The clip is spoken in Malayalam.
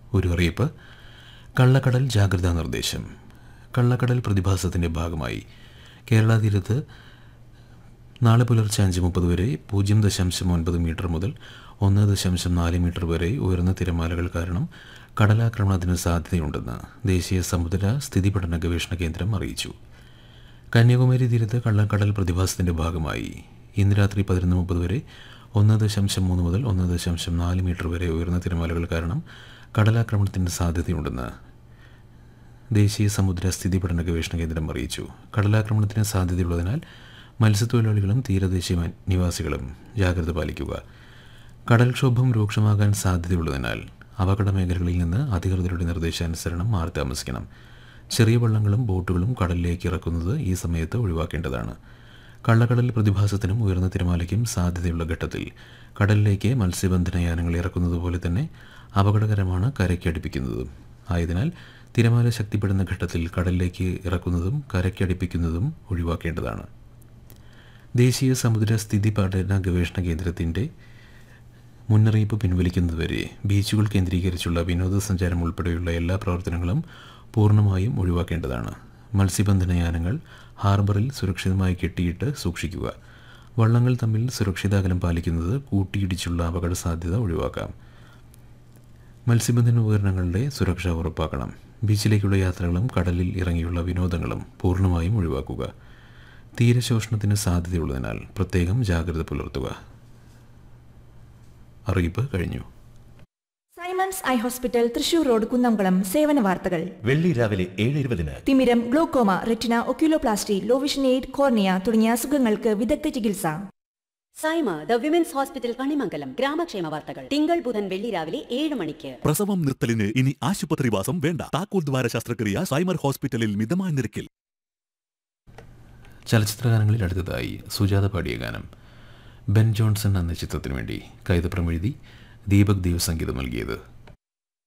ഒരു അറിയിപ്പ് കള്ളക്കടൽ ജാഗ്രതാ നിർദ്ദേശം കള്ളക്കടൽ പ്രതിഭാസത്തിൻ്റെ ഭാഗമായി കേരള തീരത്ത് നാളെ പുലർച്ചെ അഞ്ച് മുപ്പത് വരെ പൂജ്യം ദശാംശം ഒൻപത് മീറ്റർ മുതൽ ഒന്ന് ദശാംശം നാല് മീറ്റർ വരെ ഉയർന്ന തിരമാലകൾ കാരണം കടലാക്രമണത്തിന് സാധ്യതയുണ്ടെന്ന് ദേശീയ സമുദ്ര സ്ഥിതി പഠന ഗവേഷണ കേന്ദ്രം അറിയിച്ചു കന്യാകുമാരി തീരത്ത് കള്ളക്കടൽ പ്രതിഭാസത്തിന്റെ ഭാഗമായി ഇന്ന് രാത്രി പതിനൊന്ന് മുപ്പത് വരെ ഒന്ന് ദശാംശം മൂന്ന് മുതൽ ഒന്ന് ദശാംശം നാല് മീറ്റർ വരെ ഉയർന്ന തിരമാലകൾ കാരണം കടലാക്രമണത്തിന് സാധ്യതയുണ്ടെന്ന് ദേശീയ സമുദ്ര സ്ഥിതി പഠന ഗവേഷണ കേന്ദ്രം അറിയിച്ചു കടലാക്രമണത്തിന് സാധ്യതയുള്ളതിനാൽ മത്സ്യത്തൊഴിലാളികളും തീരദേശ മ- നിവാസികളും ജാഗ്രത പാലിക്കുക കടൽക്ഷോഭം രൂക്ഷമാകാൻ സാധ്യതയുള്ളതിനാൽ അപകട മേഖലകളിൽ നിന്ന് അധികൃതരുടെ നിർദ്ദേശാനുസരണം മാറി താമസിക്കണം ചെറിയ വള്ളങ്ങളും ബോട്ടുകളും കടലിലേക്ക് ഇറക്കുന്നത് ഈ സമയത്ത് ഒഴിവാക്കേണ്ടതാണ് കള്ളക്കടൽ പ്രതിഭാസത്തിനും ഉയർന്ന തിരമാലയ്ക്കും സാധ്യതയുള്ള ഘട്ടത്തിൽ കടലിലേക്ക് മത്സ്യബന്ധന യാനങ്ങൾ ഇറക്കുന്നത് പോലെ തന്നെ അപകടകരമാണ് കരയ്ക്ക് അടുപ്പിക്കുന്നതും ആയതിനാൽ തിരമാല ശക്തിപ്പെടുന്ന ഘട്ടത്തിൽ കടലിലേക്ക് ഇറക്കുന്നതും കരയ്ക്ക് അടുപ്പിക്കുന്നതും ഒഴിവാക്കേണ്ടതാണ് ദേശീയ സമുദ്ര സ്ഥിതി പഠന ഗവേഷണ കേന്ദ്രത്തിൻ്റെ മുന്നറിയിപ്പ് പിൻവലിക്കുന്നതുവരെ ബീച്ചുകൾ കേന്ദ്രീകരിച്ചുള്ള വിനോദസഞ്ചാരം ഉൾപ്പെടെയുള്ള എല്ലാ പ്രവർത്തനങ്ങളും പൂർണ്ണമായും ഒഴിവാക്കേണ്ടതാണ് മത്സ്യബന്ധന യാനങ്ങൾ ഹാർബറിൽ സുരക്ഷിതമായി കെട്ടിയിട്ട് സൂക്ഷിക്കുക വള്ളങ്ങൾ തമ്മിൽ സുരക്ഷിതാകലം പാലിക്കുന്നത് കൂട്ടിയിടിച്ചുള്ള അപകട സാധ്യത ഒഴിവാക്കാം മത്സ്യബന്ധന ഉപകരണങ്ങളുടെ സുരക്ഷ ഉറപ്പാക്കണം ബീച്ചിലേക്കുള്ള യാത്രകളും കടലിൽ ഇറങ്ങിയുള്ള വിനോദങ്ങളും പൂർണ്ണമായും ഒഴിവാക്കുക തീരശോഷണത്തിന് സാധ്യതയുള്ളതിനാൽ പ്രത്യേകം ജാഗ്രത പുലർത്തുക അറിയിപ്പ് കഴിഞ്ഞു Simons eye hospital Thrissur road Kunnamkulam സേവന വാർത്തകൾ വെള്ളി രാവിലെ ഏഴ് ഇരുപതിന് തിമിരം glaucoma retina oculoplasty low vision aid cornea തുടങ്ങിയ അസുഖങ്ങൾക്ക് വിദഗ്ധ ചികിത്സ Saima the women's hospital Kanimangalam ഗ്രാമക്ഷേമ വാർത്തകൾ തിങ്കൾ ബുധൻ വെള്ളി രാവിലെ ഏഴ് മണിക്ക് പ്രസവം നിർത്തലിന് ഇനി ആശുപത്രിവാസം വേണ്ട താക്കോൽ ദ്വാര ശസ്ത്രക്രിയ സൈമർ ഹോസ്പിറ്റലിൽ മിതമായ നിരക്കിൽ ചലച്ചിത്രഗാനങ്ങളിൽ അടുത്തതായി സുജാത പാടിയ ഗാനം ബെൻ ജോൺസൺ എന്ന ചിത്രത്തിനു വേണ്ടി കൈതപ്രം എഴുതി ദീപക് ദേവ് സംഗീതം നൽകിയത്